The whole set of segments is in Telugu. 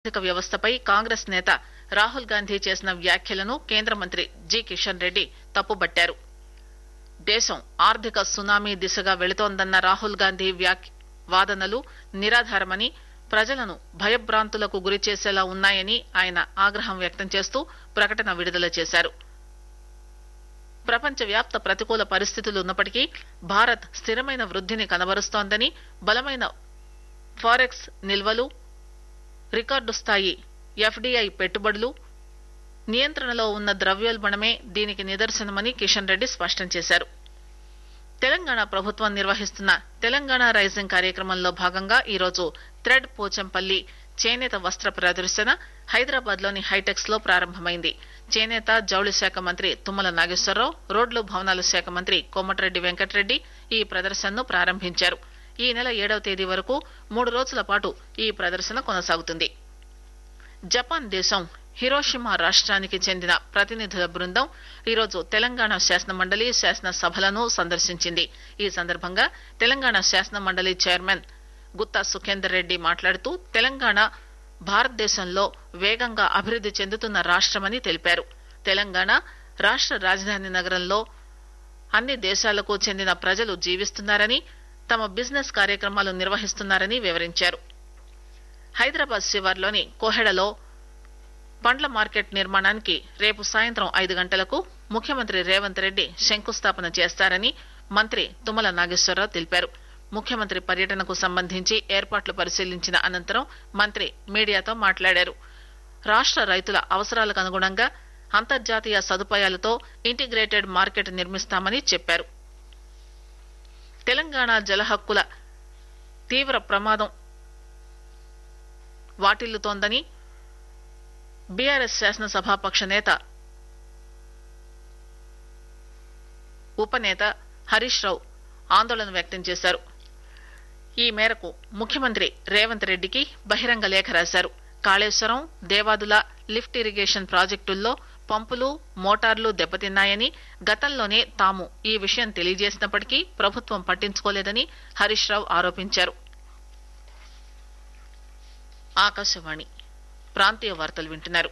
ఆర్థిక వ్యవస్థపై కాంగ్రెస్ నేత రాహుల్ గాంధీ చేసిన వ్యాఖ్యలను కేంద్ర మంత్రి జి కిషన్ రెడ్డి తప్పుబట్టారు దేశం ఆర్థిక సునామీ దిశగా వెళుతోందన్న రాహుల్ గాంధీ వ్యాఖ్య వాదనలు నిరాధారమని ప్రజలను భయభ్రాంతులకు గురిచేసేలా ఉన్నాయని ఆయన ఆగ్రహం వ్యక్తం చేస్తూ ప్రకటన విడుదల చేశారు ప్రపంచవ్యాప్త ప్రతికూల పరిస్థితులు ఉన్నప్పటికీ భారత్ స్థిరమైన వృద్దిని కనబరుస్తోందని బలమైన ఫారెక్స్ నిల్వలు రికార్డు స్థాయి ఎఫ్డీఐ పెట్టుబడులు నియంత్రణలో ఉన్న ద్రవ్యోల్బణమే దీనికి నిదర్శనమని కిషన్ రెడ్డి స్పష్టం చేశారు తెలంగాణ ప్రభుత్వం నిర్వహిస్తున్న తెలంగాణ రైజింగ్ కార్యక్రమంలో భాగంగా ఈరోజు థ్రెడ్ పోచంపల్లి చేనేత వస్త్ర ప్రదర్శన హైదరాబాద్ లోని హైటెక్స్ లో ప్రారంభమైంది చేనేత జౌళి శాఖ మంత్రి తుమ్మల నాగేశ్వరరావు రోడ్లు భవనాల శాఖ మంత్రి కోమటిరెడ్డి వెంకటరెడ్డి ఈ ప్రదర్శనను ప్రారంభించారు ఈ నెల ఏడవ తేదీ వరకు మూడు రోజుల పాటు ఈ ప్రదర్శన కొనసాగుతుంది జపాన్ దేశం హిరోషిమా రాష్ట్రానికి చెందిన ప్రతినిధుల బృందం ఈరోజు తెలంగాణ శాసన మండలి శాసన సభలను సందర్శించింది ఈ సందర్భంగా తెలంగాణ శాసన మండలి చైర్మన్ గుత్తా సుఖేందర్ రెడ్డి మాట్లాడుతూ తెలంగాణ భారతదేశంలో వేగంగా అభివృద్ది చెందుతున్న రాష్టమని తెలిపారు తెలంగాణ రాష్ట రాజధాని నగరంలో అన్ని దేశాలకు చెందిన ప్రజలు జీవిస్తున్నారని తమ బిజినెస్ కార్యక్రమాలు నిర్వహిస్తున్నారని వివరించారు హైదరాబాద్ శివార్లోని కోహెడలో పండ్ల మార్కెట్ నిర్మాణానికి రేపు సాయంత్రం ఐదు గంటలకు ముఖ్యమంత్రి రేవంత్ రెడ్డి శంకుస్థాపన చేస్తారని మంత్రి తుమ్మల నాగేశ్వరరావు తెలిపారు ముఖ్యమంత్రి పర్యటనకు సంబంధించి ఏర్పాట్లు పరిశీలించిన అనంతరం మంత్రి మీడియాతో మాట్లాడారు రాష్ట రైతుల అవసరాలకు అనుగుణంగా అంతర్జాతీయ సదుపాయాలతో ఇంటిగ్రేటెడ్ మార్కెట్ నిర్మిస్తామని చెప్పారు తెలంగాణ జలహక్కుల తీవ్ర ప్రమాదం వాటిల్లుతోందని బీఆర్ఎస్ శాసనసభాపక్ష నేత ఉపనేత హరీష్ రావు ఆందోళన వ్యక్తం చేశారు ఈ మేరకు ముఖ్యమంత్రి రేవంత్ రెడ్డికి బహిరంగ లేఖ రాశారు కాళేశ్వరం దేవాదుల లిఫ్ట్ ఇరిగేషన్ ప్రాజెక్టుల్లో పంపులు మోటార్లు దెబ్బతిన్నాయని గతంలోనే తాము ఈ విషయం తెలియజేసినప్పటికీ ప్రభుత్వం పట్టించుకోలేదని హరీష్ రావు ఆరోపించారు ఆకాశవాణి ప్రాంతీయ వార్తలు వింటున్నారు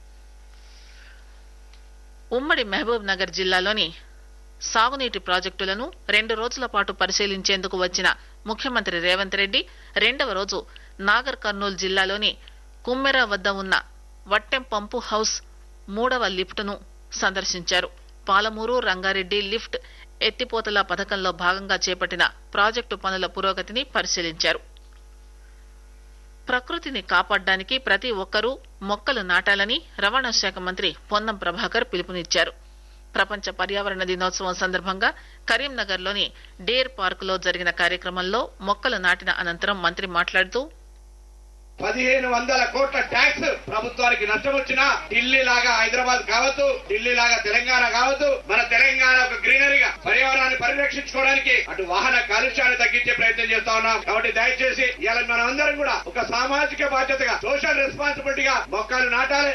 ఉమ్మడి మహబూబ్ నగర్ జిల్లాలోని సాగునీటి ప్రాజెక్టులను రెండు రోజుల పాటు పరిశీలించేందుకు వచ్చిన ముఖ్యమంత్రి రేవంత్ రెడ్డి రెండవ రోజు నాగర్ కర్నూలు జిల్లాలోని కుమ్మెర వద్ద ఉన్న వట్టెం పంపు హౌస్ మూడవ లిఫ్ట్ ను సందర్శించారు పాలమూరు రంగారెడ్డి లిఫ్ట్ ఎత్తిపోతల పథకంలో భాగంగా చేపట్టిన ప్రాజెక్టు పనుల పురోగతిని పరిశీలించారు ప్రకృతిని కాపాడడానికి ప్రతి ఒక్కరూ మొక్కలు నాటాలని రవాణా శాఖ మంత్రి పొన్నం ప్రభాకర్ పిలుపునిచ్చారు ప్రపంచ పర్యావరణ దినోత్సవం సందర్భంగా కరీంనగర్ లోని డేర్ పార్క్ లో జరిగిన కార్యక్రమంలో మొక్కలు నాటిన అనంతరం మంత్రి మాట్లాడుతూ పదిహేను వందల కోట్ల ట్యాక్స్ ప్రభుత్వానికి నష్టం వచ్చినా ఢిల్లీ లాగా హైదరాబాద్ కావద్దు ఢిల్లీ లాగా తెలంగాణ కావద్దు మన తెలంగాణ ఒక గ్రీనరీగా పర్యావరణాన్ని పరిరక్షించుకోవడానికి అటు వాహన కాలుష్యాన్ని తగ్గించే ప్రయత్నం చేస్తా ఉన్నాం కాబట్టి దయచేసి ఇవాళ మనం అందరం కూడా ఒక సామాజిక బాధ్యతగా సోషల్ రెస్పాన్సిబిలిటీగా మొక్కలు నాటాలి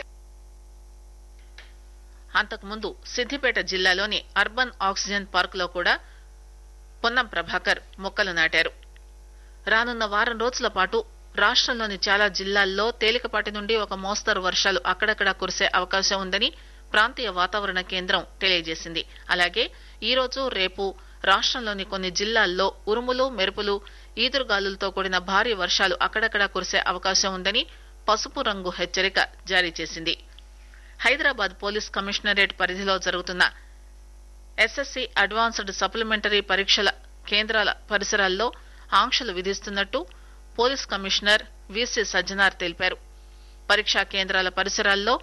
అంతకుముందు సిద్దిపేట జిల్లాలోని అర్బన్ ఆక్సిజన్ పార్క్ లో కూడా పొన్నం ప్రభాకర్ మొక్కలు నాటారు రానున్న వారం రోజుల పాటు రాష్టంలోని చాలా జిల్లాల్లో తేలికపాటి నుండి ఒక మోస్తరు వర్షాలు అక్కడక్కడా కురిసే అవకాశం ఉందని ప్రాంతీయ వాతావరణ కేంద్రం తెలియజేసింది అలాగే ఈ రోజు రేపు రాష్టంలోని కొన్ని జిల్లాల్లో ఉరుములు మెరుపులు ఈదురుగాలులతో కూడిన భారీ వర్షాలు అక్కడక్కడా కురిసే అవకాశం ఉందని పసుపు రంగు హెచ్చరిక జారీ చేసింది హైదరాబాద్ పోలీస్ కమిషనరేట్ పరిధిలో జరుగుతున్న ఎస్ఎస్సీ అడ్వాన్స్డ్ సప్లిమెంటరీ పరీక్షల కేంద్రాల పరిసరాల్లో ఆంక్షలు విధిస్తున్నట్టు పోలీస్ కమిషనర్ విసి సజ్జనార్ తెలిపారు పరీక్షా కేంద్రాల పరిసరాల్లో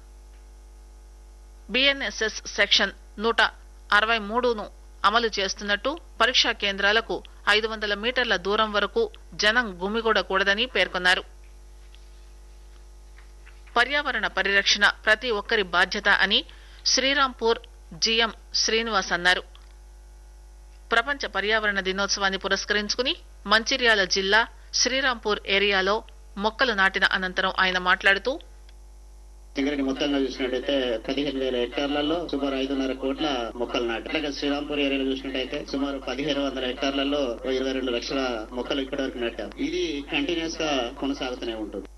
బిఎన్ఎస్ఎస్ సెక్షన్ నూట అరవై మూడును అమలు చేస్తున్నట్టు పరీక్షా కేంద్రాలకు ఐదు వందల మీటర్ల దూరం వరకు జనం గుమిగూడకూడదని పేర్కొన్నారు పర్యావరణ పరిరక్షణ ప్రతి ఒక్కరి బాధ్యత అని శ్రీరాంపూర్ జిఎం శ్రీనివాస్ అన్నారు ప్రపంచ పర్యావరణ దినోత్సవాన్ని పురస్కరించుకుని మంచిర్యాల జిల్లా శ్రీరాంపూర్ ఏరియాలో మొక్కలు నాటిన అనంతరం ఆయన మాట్లాడుతూ సింగరేణి మొత్తంగా చూసినట్టయితే పదిహేను వేల హెక్టార్లలో సుమారు ఐదున్నర కోట్ల మొక్కలు నాటారు అలాగే శ్రీరాంపూర్ ఏరియాలో చూసినట్టయితే సుమారు పదిహేను వందల హెక్టార్లలో ఇరవై రెండు లక్షల మొక్కలు ఇప్పటి వరకు నాటారు ఇది కంటిన్యూస్ గా కొనసాగుతూనే ఉంటుంది